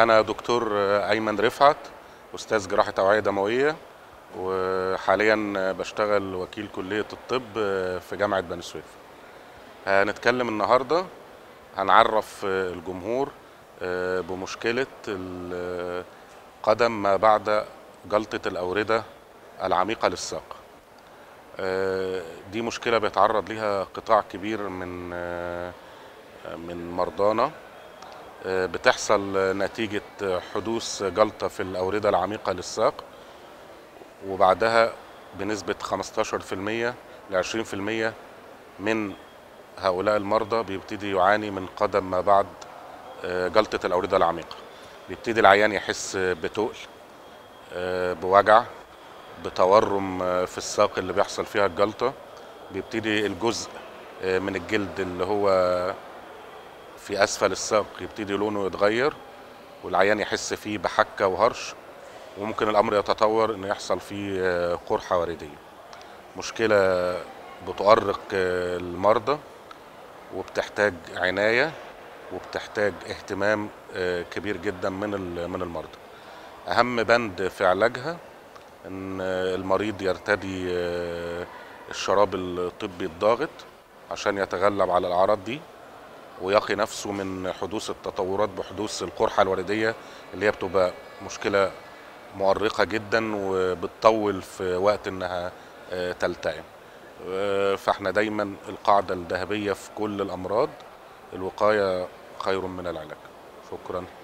أنا دكتور أيمن رفعت أستاذ جراحة أوعية دموية وحاليا بشتغل وكيل كلية الطب في جامعة بني سويف هنتكلم النهاردة هنعرف الجمهور بمشكلة قدم ما بعد جلطة الأوردة العميقة للساق دي مشكلة بيتعرض ليها قطاع كبير من من مرضانا بتحصل نتيجة حدوث جلطة في الأوردة العميقة للساق وبعدها بنسبة 15% ل 20% من هؤلاء المرضى بيبتدي يعاني من قدم ما بعد جلطة الأوردة العميقة بيبتدي العيان يحس بتقل بوجع بتورم في الساق اللي بيحصل فيها الجلطة بيبتدي الجزء من الجلد اللي هو في اسفل الساق يبتدي لونه يتغير والعيان يحس فيه بحكه وهرش وممكن الامر يتطور انه يحصل فيه قرحه ورديه مشكله بتؤرق المرضى وبتحتاج عنايه وبتحتاج اهتمام كبير جدا من من المرضى اهم بند في علاجها ان المريض يرتدي الشراب الطبي الضاغط عشان يتغلب على الاعراض دي ويقي نفسه من حدوث التطورات بحدوث القرحة الوردية اللي هي بتبقى مشكلة مؤرقة جدا وبتطول في وقت انها تلتئم فاحنا دايما القاعدة الذهبية في كل الأمراض الوقاية خير من العلاج شكرا